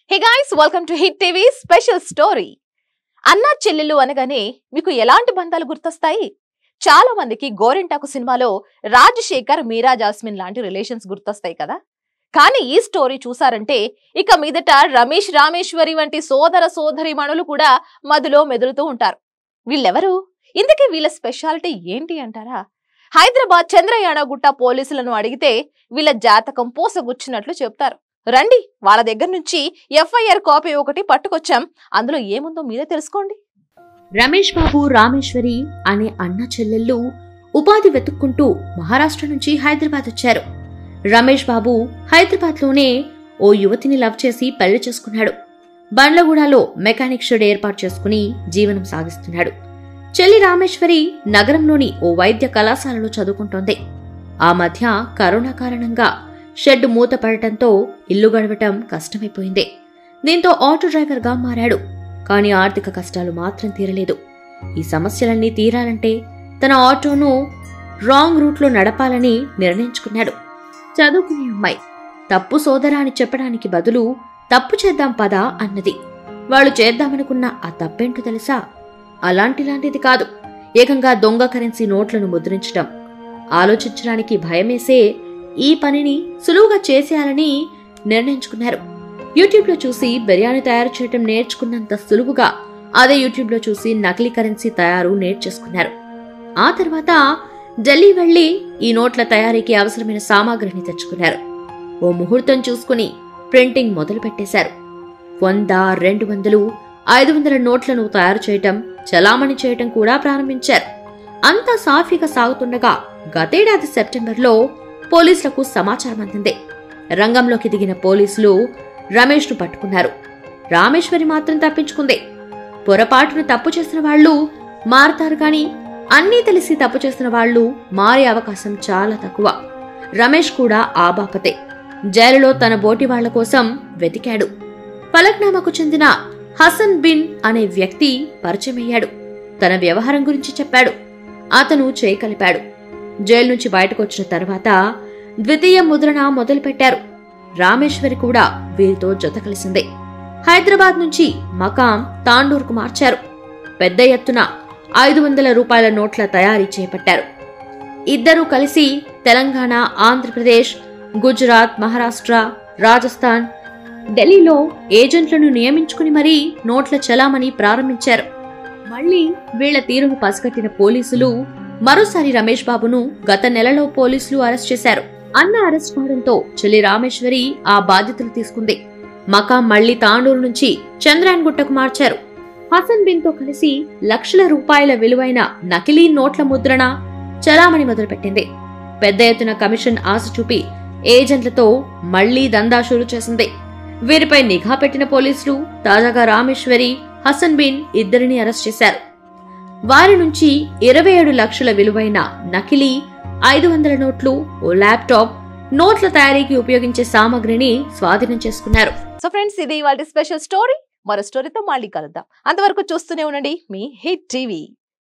hey guys welcome to hit TV special story అన్నా చెల్లెలు అనగానే మీకు ఎలాంటి బంధాలు గుర్తొస్తాయి చాలా మందికి గోరింటాకు సినిమాలో రాజశేఖర్ మీరా జాస్మిన్ లాంటి రిలేషన్స్ గుర్తొస్తాయి కదా కానీ ఈ స్టోరీ చూసారంటే ఇక మీదట రమేష్ రామేశ్వరి వంటి సోదర సోదరి మణులు కూడా మదిలో మెదులుతూ ఉంటారు వీళ్ళెవరు ఇందుకే వీళ్ళ స్పెషాలిటీ ఏంటి అంటారా హైదరాబాద్ చంద్రయాణ గుట్ట పోలీసులను అడిగితే వీళ్ళ జాతకం పోసగుచ్చినట్లు చెప్తారు రండి వాళ్ళ దగ్గర నుంచి ఎఫ్ఐఆర్ కాపీ ఒకటి పట్టుకొచ్చాం అందులో ఏముందో మీరే తెలుసుకోండి రమేష్ బాబు రామేశ్వరి అనే అన్న చెల్లెళ్ళు ఉపాధి వెతుక్కుంటూ మహారాష్ట్ర నుంచి హైదరాబాద్ వచ్చారు రమేష్ బాబు హైదరాబాద్లోనే ఓ యువతిని లవ్ చేసి పెళ్లి చేసుకున్నాడు బండ్లగూడలో మెకానిక్ షెడ్ ఏర్పాటు చేసుకుని జీవనం సాగిస్తున్నాడు చెల్లి రామేశ్వరి నగరంలోని ఓ వైద్య కళాశాలలో చదువుకుంటోంది ఆ మధ్య కరోనా కారణంగా షెడ్ మూతపడటంతో ఇల్లు గడవటం కష్టమైపోయింది దీంతో ఆటో డ్రైవర్గా మారాడు కానీ ఆర్థిక కష్టాలు మాత్రం తీరలేదు ఈ సమస్యలన్నీ తీరాలంటే తన ఆటోను రాంగ్ రూట్లో నడపాలని నిర్ణయించుకున్నాడు చదువుకునే అమ్మాయి తప్పు సోదరా అని చెప్పడానికి బదులు తప్పు చేద్దాం పదా అన్నది వాళ్ళు చేద్దామనుకున్న ఆ తప్పేంటో తెలుసా అలాంటిలాంటిది కాదు ఏకంగా దొంగ కరెన్సీ నోట్లను ముద్రించడం ఆలోచించడానికి భయమేసే ఈ పనిని సులువుగా చేసేయాలని నిర్ణయించుకున్నారు యూట్యూబ్లో చూసి బిర్యానీ తయారు చేయడం నేర్చుకున్నంత సులువుగా అదే యూట్యూబ్లో చూసి నకిలీ కరెన్సీ తయారు నేర్చేసుకున్నారు ఆ తర్వాత ఢిల్లీ వెళ్లి ఈ నోట్ల తయారీకి అవసరమైన సామాగ్రిని తెచ్చుకున్నారు ఓ ముహూర్తం చూసుకుని ప్రింటింగ్ మొదలు పెట్టేశారు వంద రెండు వందలు ఐదు వందల నోట్లను తయారు చేయటం చలామణి చేయటం కూడా ప్రారంభించారు అంతా సాఫీగా సాగుతుండగా గతేడాది సెప్టెంబర్లో పోలీసులకు సమాచారం అందింది రంగంలోకి దిగిన పోలీసులు రమేష్ను పట్టుకున్నారు రామేశ్వరి మాత్రం తప్పించుకుంది పొరపాటును తప్పు చేసిన వాళ్ళు మారతారు గాని అన్నీ తెలిసి తప్పు చేసిన వాళ్ళు మారే అవకాశం చాలా తక్కువ రమేష్ కూడా ఆ బాపతే జైలులో తన బోటి వాళ్ల కోసం వెతికాడు పలక్నామాకు చెందిన హసన్ బిన్ అనే వ్యక్తి పరిచయమయ్యాడు తన వ్యవహారం గురించి చెప్పాడు అతను చేయి కలిపాడు జైలు నుంచి బయటకు వచ్చిన తర్వాత ద్వితీయ ముద్రణ మొదలుపెట్టారు రామేశ్వరి కూడా వీరితో జత కలిసింది హైదరాబాద్ నుంచి మకాం తాండూర్కు మార్చారు పెద్ద ఎత్తున ఐదు వందల రూపాయల నోట్ల తయారీ చేపట్టారు ఇద్దరూ కలిసి తెలంగాణ ఆంధ్రప్రదేశ్ గుజరాత్ మహారాష్ట్ర రాజస్థాన్ ఢిల్లీలో ఏజెంట్లను నియమించుకుని మరీ నోట్ల చలామణి ప్రారంభించారు మళ్లీ వీళ్ల తీరును పసిగట్టిన పోలీసులు మరోసారి రమేష్ బాబును గత నెలలో పోలీసులు అరెస్ట్ చేశారు అన్న అరెస్ట్ కావడంతో చెల్లి రామేశ్వరి ఆ బాధ్యతలు తీసుకుంది మకాం మళ్లీ తాండూరు నుంచి చంద్రాయన్ గుట్టకు మార్చారు హసన్ బిన్ తో కలిసి లక్షల రూపాయల విలువైన నకిలీ నోట్ల ముద్రణ చలామణి మొదలుపెట్టింది పెద్ద ఎత్తున కమిషన్ ఆశ చూపి ఏజెంట్లతో మళ్లీ దందా షురు చేసింది వీరిపై నిఘా పెట్టిన పోలీసులు తాజాగా రామేశ్వరి హసన్ బిన్ ఇద్దరిని అరెస్ట్ చేశారు వారి నుంచి ఇరవై ఏడు లక్షల విలువైన నకిలీ ఐదు వందల నోట్లు ఓ ల్యాప్టాప్ నోట్ల తయారీకి ఉపయోగించే సామగ్రిని స్వాధీనం చేసుకున్నారు సో ఫ్రెండ్స్ ఇది వాళ్ళ స్పెషల్ స్టోరీ మరో స్టోరీతో మళ్ళీ కలుద్దాం అంతవరకు చూస్తూనే ఉండండి మీ హిట్ టీవీ